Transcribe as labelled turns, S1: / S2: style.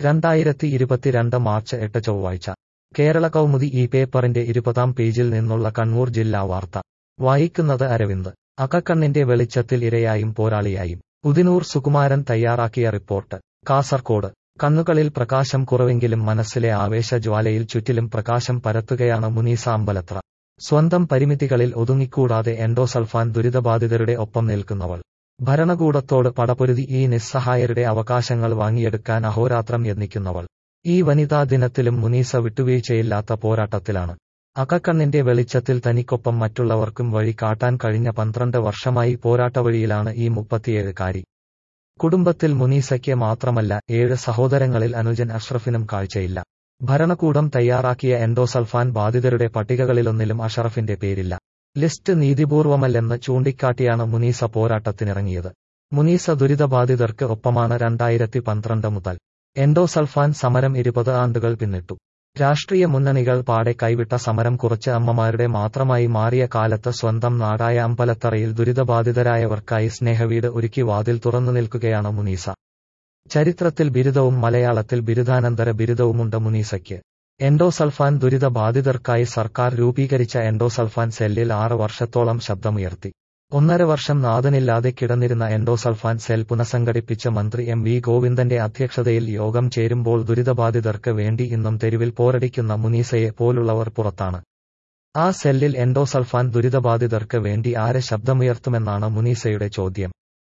S1: രണ്ടായിരത്തി ഇരുപത്തിരണ്ട് മാർച്ച് എട്ട് ചൊവ്വാഴ്ച കേരള കൗമുദി ഈ പേപ്പറിന്റെ ഇരുപതാം പേജിൽ നിന്നുള്ള കണ്ണൂർ ജില്ലാ വാർത്ത വായിക്കുന്നത് അരവിന്ദ് അകക്കണ്ണിന്റെ വെളിച്ചത്തിൽ ഇരയായും പോരാളിയായും ഉദിനൂർ സുകുമാരൻ തയ്യാറാക്കിയ റിപ്പോർട്ട് കാസർകോട് കണ്ണുകളിൽ പ്രകാശം കുറവെങ്കിലും മനസ്സിലെ ആവേശജ്വാലയിൽ ചുറ്റിലും പ്രകാശം പരത്തുകയാണ് മുനീസ അമ്പലത്ര സ്വന്തം പരിമിതികളിൽ ഒതുങ്ങിക്കൂടാതെ എൻഡോസൾഫാൻ ദുരിതബാധിതരുടെ ഒപ്പം നിൽക്കുന്നവൾ ഭരണകൂടത്തോട് പടപൊരുതി ഈ നിസ്സഹായരുടെ അവകാശങ്ങൾ വാങ്ങിയെടുക്കാൻ അഹോരാത്രം യത്നിക്കുന്നവൾ ഈ വനിതാ ദിനത്തിലും മുനീസ വിട്ടുവീഴ്ചയില്ലാത്ത പോരാട്ടത്തിലാണ് അകക്കണ്ണിന്റെ വെളിച്ചത്തിൽ തനിക്കൊപ്പം മറ്റുള്ളവർക്കും വഴി കാട്ടാൻ കഴിഞ്ഞ പന്ത്രണ്ട് വർഷമായി പോരാട്ടവഴിയിലാണ് ഈ മുപ്പത്തിയേഴുകാരി കുടുംബത്തിൽ മുനീസയ്ക്ക് മാത്രമല്ല ഏഴ് സഹോദരങ്ങളിൽ അനുജൻ അഷ്റഫിനും കാഴ്ചയില്ല ഭരണകൂടം തയ്യാറാക്കിയ എൻഡോസൾഫാൻ ബാധിതരുടെ പട്ടികകളിലൊന്നിലും അഷറഫിന്റെ പേരില്ല ലിസ്റ്റ് നീതിപൂർവമല്ലെന്ന് ചൂണ്ടിക്കാട്ടിയാണ് മുനീസ പോരാട്ടത്തിനിറങ്ങിയത് മുനീസ ദുരിതബാധിതർക്ക് ഒപ്പമാണ് രണ്ടായിരത്തി പന്ത്രണ്ട് മുതൽ എൻഡോസൾഫാൻ സമരം ഇരുപത് ആണ്ടുകൾ പിന്നിട്ടു രാഷ്ട്രീയ മുന്നണികൾ പാടെ കൈവിട്ട സമരം കുറച്ച് അമ്മമാരുടെ മാത്രമായി മാറിയ കാലത്ത് സ്വന്തം നാടായ അമ്പലത്തറയിൽ ദുരിതബാധിതരായവർക്കായി സ്നേഹവീട് ഒരുക്കി വാതിൽ തുറന്നു നിൽക്കുകയാണ് മുനീസ ചരിത്രത്തിൽ ബിരുദവും മലയാളത്തിൽ ബിരുദാനന്തര ബിരുദവുമുണ്ട് മുനീസയ്ക്ക് എൻഡോസൾഫാൻ ദുരിതബാധിതർക്കായി സർക്കാർ രൂപീകരിച്ച എൻഡോസൾഫാൻ സെല്ലിൽ ആറ് വർഷത്തോളം ശബ്ദമുയർത്തി ഒന്നര വർഷം നാഥനില്ലാതെ കിടന്നിരുന്ന എൻഡോസൾഫാൻ സെൽ പുനഃസംഘടിപ്പിച്ച മന്ത്രി എം വി ഗോവിന്ദന്റെ അധ്യക്ഷതയിൽ യോഗം ചേരുമ്പോൾ ദുരിതബാധിതർക്ക് വേണ്ടി ഇന്നും തെരുവിൽ പോരടിക്കുന്ന മുനീസയെ പോലുള്ളവർ പുറത്താണ് ആ സെല്ലിൽ എൻഡോസൾഫാൻ ദുരിതബാധിതർക്ക് വേണ്ടി ആരെ ശബ്ദമുയർത്തുമെന്നാണ് മുനീസയുടെ ചോദ്യം